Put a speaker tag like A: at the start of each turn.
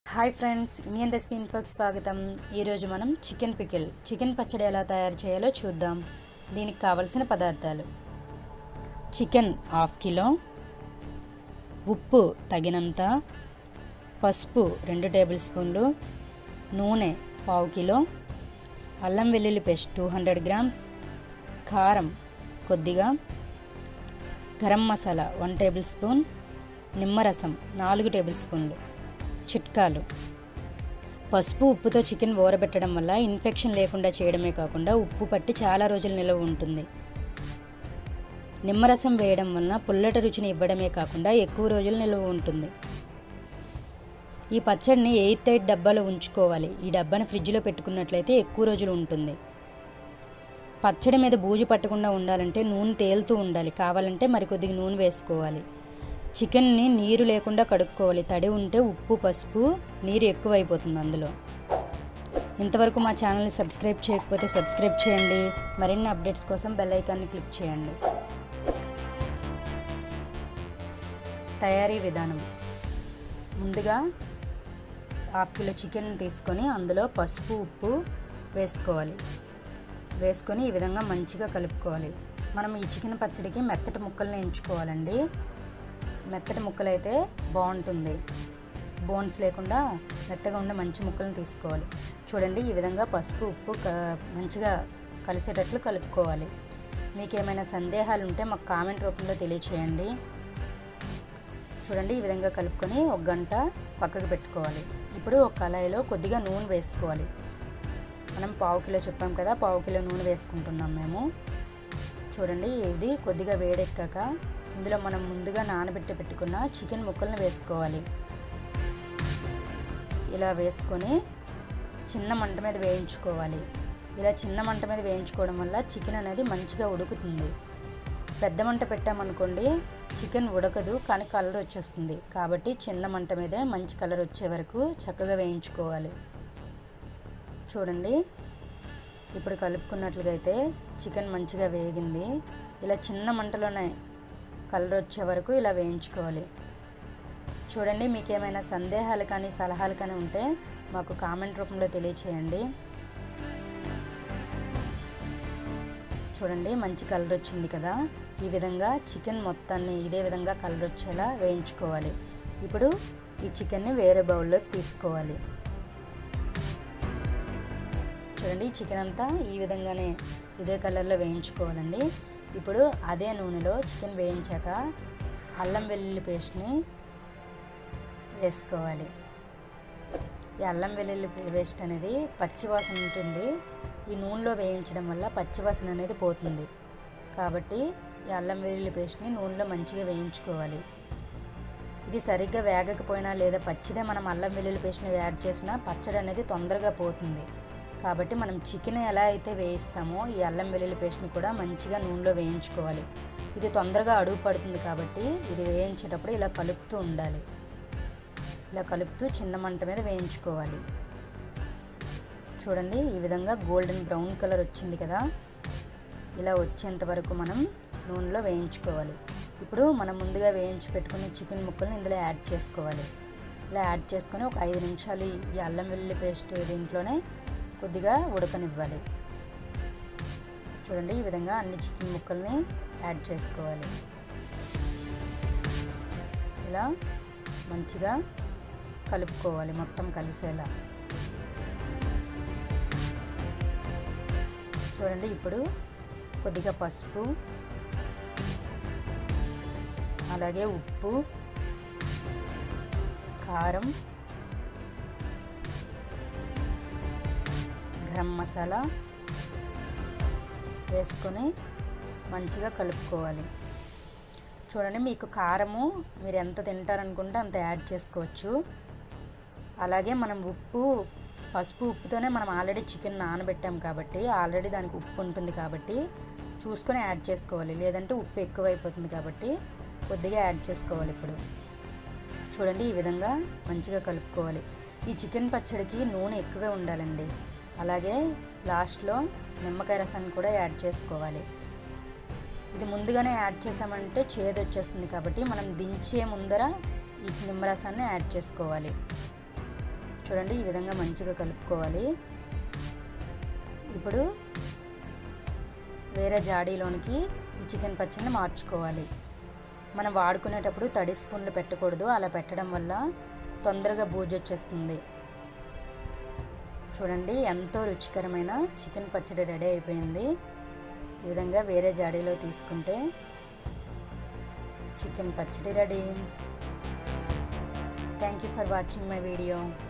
A: hi friends Indian recipe ఇన్ఫోకి స్వాగతం ఈరోజు మనం చికెన్ పికిల్ చికెన్ పచ్చడి ఎలా తయారు చేయాలో చూద్దాం దీనికి కావలసిన పదార్థాలు చికెన్ హాఫ్ కిలో ఉప్పు తగినంత పసుపు రెండు టేబుల్ స్పూన్లు నూనె పావు కిలో అల్లం వెల్లుల్లి పేస్ట్ టూ హండ్రెడ్ గ్రామ్స్ కారం కొద్దిగా garam masala one tablespoon నిమ్మరసం నాలుగు టేబుల్ స్పూన్లు చిట్కాలు పసుపు ఉప్పుతో చికెన్ ఊరబెట్టడం వల్ల ఇన్ఫెక్షన్ లేకుండా చేయడమే కాకుండా ఉప్పు పట్టి చాలా రోజులు నిల్వ ఉంటుంది నిమ్మరసం వేయడం వలన పుల్లట రుచిని ఇవ్వడమే కాకుండా ఎక్కువ రోజులు నిల్వ ఉంటుంది ఈ పచ్చడిని ఎయిర్ టైట్ డబ్బాలో ఉంచుకోవాలి ఈ డబ్బాని ఫ్రిడ్జ్లో పెట్టుకున్నట్లయితే ఎక్కువ రోజులు ఉంటుంది పచ్చడి మీద బూజు పట్టకుండా ఉండాలంటే నూనె తేలుతూ ఉండాలి కావాలంటే మరికొద్దిగా నూనె వేసుకోవాలి చికెన్ని నీరు లేకుండా కడుక్కోవాలి తడి ఉంటే ఉప్పు పసుపు నీరు ఎక్కువైపోతుంది అందులో ఇంతవరకు మా ఛానల్ని సబ్స్క్రైబ్ చేయకపోతే సబ్స్క్రైబ్ చేయండి మరిన్ని అప్డేట్స్ కోసం బెల్ ఐకాన్ని క్లిక్ చేయండి తయారీ విధానం ముందుగా హాఫ్ కిలో చికెన్ తీసుకొని అందులో పసుపు ఉప్పు వేసుకోవాలి వేసుకొని ఈ విధంగా మంచిగా కలుపుకోవాలి మనం ఈ చికెన్ పచ్చడికి మెత్తటి ముక్కల్ని ఎంచుకోవాలండి మెత్తటి ముక్కలు అయితే బాగుంటుంది బోన్స్ లేకుండా మెత్తగా ఉండే మంచి ముక్కలను తీసుకోవాలి చూడండి ఈ విధంగా పసుపు ఉప్పు మంచిగా కలిసేటట్లు కలుపుకోవాలి మీకు ఏమైనా సందేహాలు ఉంటే మాకు కామెంట్ రూపంలో తెలియచేయండి చూడండి ఈ విధంగా కలుపుకొని ఒక గంట పక్కకు పెట్టుకోవాలి ఇప్పుడు ఒక కళాయిలో కొద్దిగా నూనె వేసుకోవాలి మనం పావు కిలో చెప్పాం కదా పావు కిలో నూనె వేసుకుంటున్నాం మేము చూడండి ఇది కొద్దిగా వేడెక్కాక ఇందులో మనం ముందుగా నానబెట్టి పెట్టుకున్న చికెన్ ముక్కలను వేసుకోవాలి ఇలా వేసుకొని చిన్న మంట మీద వేయించుకోవాలి ఇలా చిన్న మంట మీద వేయించుకోవడం వల్ల చికెన్ అనేది మంచిగా ఉడుకుతుంది పెద్ద మంట పెట్టామనుకోండి చికెన్ ఉడకదు కానీ కలర్ వచ్చేస్తుంది కాబట్టి చిన్న మంట మీదే మంచి కలర్ వచ్చే వరకు చక్కగా వేయించుకోవాలి చూడండి ఇప్పుడు కలుపుకున్నట్లుగా అయితే చికెన్ మంచిగా వేగింది ఇలా చిన్న మంటలోనే కలర్ వచ్చే వరకు ఇలా వేయించుకోవాలి చూడండి మీకు ఏమైనా సందేహాలు కానీ సలహాలు కానీ ఉంటే మాకు కామెంట్ రూపంలో తెలియచేయండి చూడండి మంచి కలర్ వచ్చింది కదా ఈ విధంగా చికెన్ మొత్తాన్ని ఇదే విధంగా కలర్ వచ్చేలా వేయించుకోవాలి ఇప్పుడు ఈ చికెన్ని వేరే బౌల్లోకి తీసుకోవాలి చూడండి చికెన్ అంతా ఈ విధంగానే ఇదే కలర్లో వేయించుకోవాలండి ఇప్పుడు అదే నూనెలో చికెన్ వేయించాక అల్లం వెల్లుల్లి పేస్ట్ని వేసుకోవాలి ఈ అల్లం వెల్లుల్లి పేస్ట్ అనేది పచ్చివాసన ఉంటుంది ఈ నూనెలో వేయించడం వల్ల పచ్చివాసన అనేది పోతుంది కాబట్టి ఈ అల్లం వెల్లుల్లి పేస్ట్ని నూనెలో మంచిగా వేయించుకోవాలి ఇది సరిగ్గా వేగకపోయినా లేదా పచ్చిదే మనం అల్లం వెల్లుల్లి పేస్ట్ని యాడ్ చేసినా పచ్చడి అనేది తొందరగా పోతుంది కాబట్టి మనం చికెన్ ఎలా అయితే వేయిస్తామో ఈ అల్లం వెల్లుల్లి పేస్ట్ని కూడా మంచిగా నూనెలో వేయించుకోవాలి ఇది తొందరగా అడుగు పడుతుంది కాబట్టి ఇది వేయించేటప్పుడు ఇలా కలుపుతూ ఉండాలి ఇలా కలుపుతూ చిన్న మంట మీద వేయించుకోవాలి చూడండి ఈ విధంగా గోల్డెన్ బ్రౌన్ కలర్ వచ్చింది కదా ఇలా వచ్చేంత వరకు మనం నూనెలో వేయించుకోవాలి ఇప్పుడు మనం ముందుగా వేయించి పెట్టుకున్న చికెన్ ముక్కల్ని ఇందులో యాడ్ చేసుకోవాలి ఇలా యాడ్ చేసుకొని ఒక ఐదు నిమిషాలు ఈ అల్లం వెల్లుల్లి పేస్ట్ దీంట్లోనే కొద్దిగా ఉడకనివ్వాలి చూడండి ఈ విధంగా అన్ని చికెన్ ముక్కల్ని యాడ్ చేసుకోవాలి ఇలా మంచిగా కలుపుకోవాలి మొత్తం కలిసేలా చూడండి ఇప్పుడు కొద్దిగా పసుపు అలాగే ఉప్పు కారం గరం మసాలా వేసుకొని మంచిగా కలుపుకోవాలి చూడండి మీకు కారము మీరు ఎంత తింటారనుకుంటే అంత యాడ్ చేసుకోవచ్చు అలాగే మనం ఉప్పు పసుపు ఉప్పుతోనే మనం ఆల్రెడీ చికెన్ నానబెట్టాం కాబట్టి ఆల్రెడీ దానికి ఉప్పు ఉంటుంది కాబట్టి చూసుకొని యాడ్ చేసుకోవాలి లేదంటే ఉప్పు ఎక్కువైపోతుంది కాబట్టి కొద్దిగా యాడ్ చేసుకోవాలి ఇప్పుడు చూడండి ఈ విధంగా మంచిగా కలుపుకోవాలి ఈ చికెన్ పచ్చడికి నూనె ఎక్కువే ఉండాలండి అలాగే లాస్ట్లో నిమ్మకాయ రసాన్ని కూడా యాడ్ చేసుకోవాలి ఇది ముందుగానే యాడ్ చేసామంటే చేదు వచ్చేస్తుంది కాబట్టి మనం దించే ముందర ఈ నిమ్మరసాన్ని యాడ్ చేసుకోవాలి చూడండి ఈ విధంగా మంచిగా కలుపుకోవాలి ఇప్పుడు వేరే జాడీలోనికి ఈ చికెన్ పచ్చడిని మార్చుకోవాలి మనం వాడుకునేటప్పుడు తడి స్పూన్లు పెట్టకూడదు అలా పెట్టడం వల్ల తొందరగా బూజు వచ్చేస్తుంది చూడండి ఎంతో రుచికరమైన చికెన్ పచ్చడి రెడీ అయిపోయింది ఈ విధంగా వేరే జాడీలో తీసుకుంటే చికెన్ పచ్చడి ready thank you for watching my video